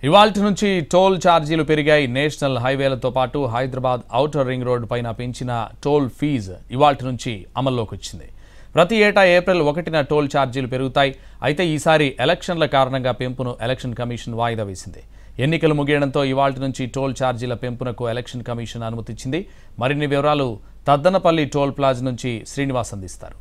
ఇవాల్టి నుంచి టోల్ ఛార్జీలు పెరిగాయి నేషనల్ హైవేలతో పాటు హైదరాబాద్ ఔటర్ రింగ్ రోడ్డు పైన పెంచిన టోల్ ఫీజు ఇవాల్టి నుంచి అమల్లోకి వచ్చింది ప్రతి ఏటా ఏప్రిల్ ఒకటిన టోల్ ఛార్జీలు పెరుగుతాయి అయితే ఈసారి ఎలక్షన్ల కారణంగా పెంపును ఎలక్షన్ కమిషన్ వాయిదా వేసింది ఎన్నికలు ముగియడంతో ఇవాల్టి నుంచి టోల్ ఛార్జీల పెంపునకు ఎలక్షన్ కమిషన్ అనుమతిచ్చింది మరిన్ని వివరాలు తద్దనపల్లి టోల్ ప్లాజా నుంచి శ్రీనివాస్ అందిస్తారు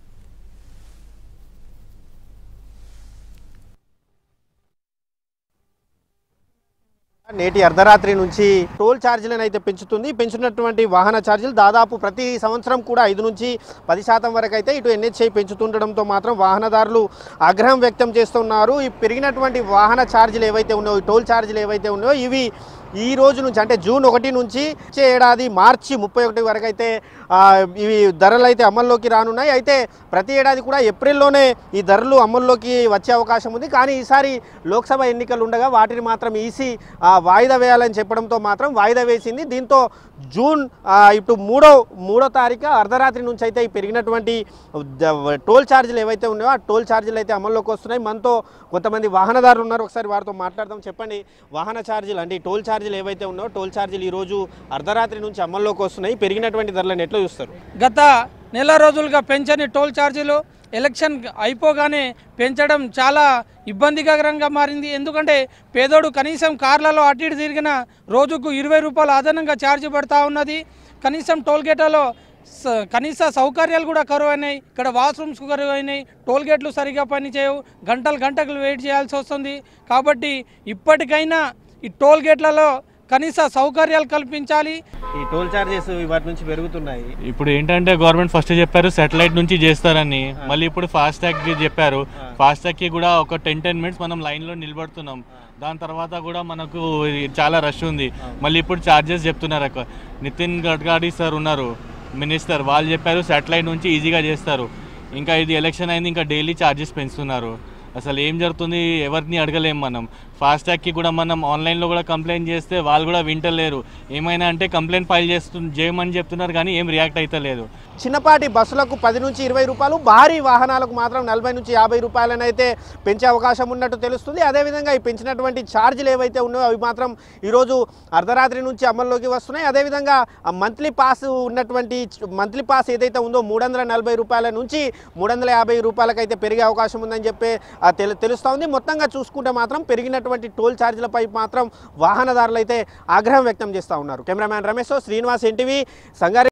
నేటి అర్ధరాత్రి నుంచి టోల్ ఛార్జీలను అయితే పెంచుతుంది పెంచుతున్నటువంటి వాహన ఛార్జీలు దాదాపు ప్రతి సంవత్సరం కూడా ఐదు నుంచి పది శాతం వరకు అయితే ఇటు ఎన్హెచ్ఐ పెంచుతుండడంతో మాత్రం వాహనదారులు ఆగ్రహం వ్యక్తం చేస్తున్నారు ఈ పెరిగినటువంటి వాహన ఛార్జీలు ఏవైతే ఉన్నాయో ఈ టోల్ ఛార్జీలు ఏవైతే ఉన్నాయో ఇవి ఈ రోజు నుంచి అంటే జూన్ ఒకటి నుంచి వచ్చే ఏడాది మార్చి ముప్పై ఒకటి వరకు అయితే ఆ, ఇవి ధరలు అయితే అమల్లోకి రానున్నాయి అయితే ప్రతి ఏడాది కూడా ఏప్రిల్లోనే ఈ ధరలు అమల్లోకి వచ్చే అవకాశం ఉంది కానీ ఈసారి లోక్సభ ఎన్నికలు ఉండగా వాటిని మాత్రం ఈసీ ఆ, వాయిదా వేయాలని చెప్పడంతో మాత్రం వాయిదా వేసింది దీంతో జూన్ ఆ, ఇప్పుడు మూడో మూడో తారీఖు అర్ధరాత్రి నుంచి అయితే ఈ పెరిగినటువంటి ద- టోల్ ఛార్జీలు ఏవైతే ఉన్నాయో ఆ టోల్ ఛార్జీలు అయితే అమల్లోకి వస్తున్నాయి మనతో కొంతమంది వాహనదారులు ఉన్నారు ఒకసారి వారితో మాట్లాడదాం చెప్పండి వాహన ఛార్జీలు అంటే ఈ టోల్ ఛార్జీలు ఏవైతే ఉన్నాయో టోల్ ఛార్జీలు ఈరోజు అర్ధరాత్రి నుంచి అమల్లోకి వస్తున్నాయి పెరిగినటువంటి ధరలను ఎట్లా చూస్తారు గత నెల రోజులుగా పెంచని టోల్ ఛార్జీలు ఎలక్షన్ అయిపోగానే పెంచడం చాలా ఇబ్బందికరంగా మారింది ఎందుకంటే పేదోడు కనీసం కార్లలో అటు ఇటు తిరిగిన రోజుకు ఇరవై రూపాయలు అదనంగా ఛార్జ్ పడతా ఉన్నది కనీసం టోల్ గేట్లలో స- కనీస సౌకర్యాలు కూడా కరువు అయినాయి ఇక్కడ వాష్రూమ్స్ కరువు అయినాయి టోల్ గేట్లు సరిగా పనిచేయవు గంటలు గంటలు వెయిట్ చేయాల్సి వస్తుంది కాబట్టి ఇప్పటికైనా ఈ టోల్ గేట్లలో కనీస సౌకర్యాలు కల్పించాలి ఈ టోల్ ఛార్జెస్ వాటి నుంచి పెరుగుతున్నాయి ఇప్పుడు ఏంటంటే గవర్నమెంట్ ఫస్ట్ చెప్పారు సాటిలైట్ నుంచి చేస్తారని మళ్ళీ ఇప్పుడు ఫాస్ట్ ట్యాగ్ చెప్పారు ఫాస్ట్ ట్యాగ్ కి కూడా ఒక టెన్ టెన్ మినిట్స్ మనం లైన్ లో నిలబడుతున్నాం దాని తర్వాత కూడా మనకు చాలా రష్ ఉంది మళ్ళీ ఇప్పుడు ఛార్జెస్ చెప్తున్నారు అక్క. నితిన్ గడ్కరీ సార్ ఉన్నారు మినిస్టర్ వాళ్ళు చెప్పారు సాటిలైట్ నుంచి ఈజీగా చేస్తారు ఇంకా ఇది ఎలక్షన్ అయింది ఇంకా డైలీ ఛార్జెస్ పెంచుతున్నారు అసలు ఏం జరుగుతుంది ఎవరిని అడగలేం మనం ఫాస్ట్ ట్యాగ్కి కూడా మనం ఆన్లైన్లో కూడా కంప్లైంట్ చేస్తే వాళ్ళు కూడా వింటలేరు ఏమైనా అంటే కంప్లైంట్ ఫైల్ చేస్తు చేయమని చెప్తున్నారు కానీ ఏం రియాక్ట్ అవుతలేదు చిన్నపాటి బస్సులకు పది నుంచి ఇరవై రూపాయలు భారీ వాహనాలకు మాత్రం నలభై నుంచి యాభై రూపాయలను అయితే పెంచే అవకాశం ఉన్నట్టు తెలుస్తుంది అదేవిధంగా ఈ పెంచినటువంటి ఛార్జీలు ఏవైతే ఉన్నాయో అవి మాత్రం ఈరోజు అర్ధరాత్రి నుంచి అమల్లోకి వస్తున్నాయి అదేవిధంగా ఆ మంత్లీ పాస్ ఉన్నటువంటి మంత్లీ పాస్ ఏదైతే ఉందో మూడు వందల నలభై రూపాయల నుంచి మూడు వందల యాభై రూపాయలకైతే పెరిగే అవకాశం ఉందని చెప్పి ఆ, తెలు తెలుస్తూ ఉంది మొత్తంగా చూసుకుంటే మాత్రం పెరిగినటువంటి టోల్ ఛార్జీలపై మాత్రం వాహనదారులు అయితే ఆగ్రహం వ్యక్తం చేస్తూ ఉన్నారు కెమెరామ్యాన్ రమేష్ శ్రీనివాస్ ఎన్టీవీ సంగారెడ్డి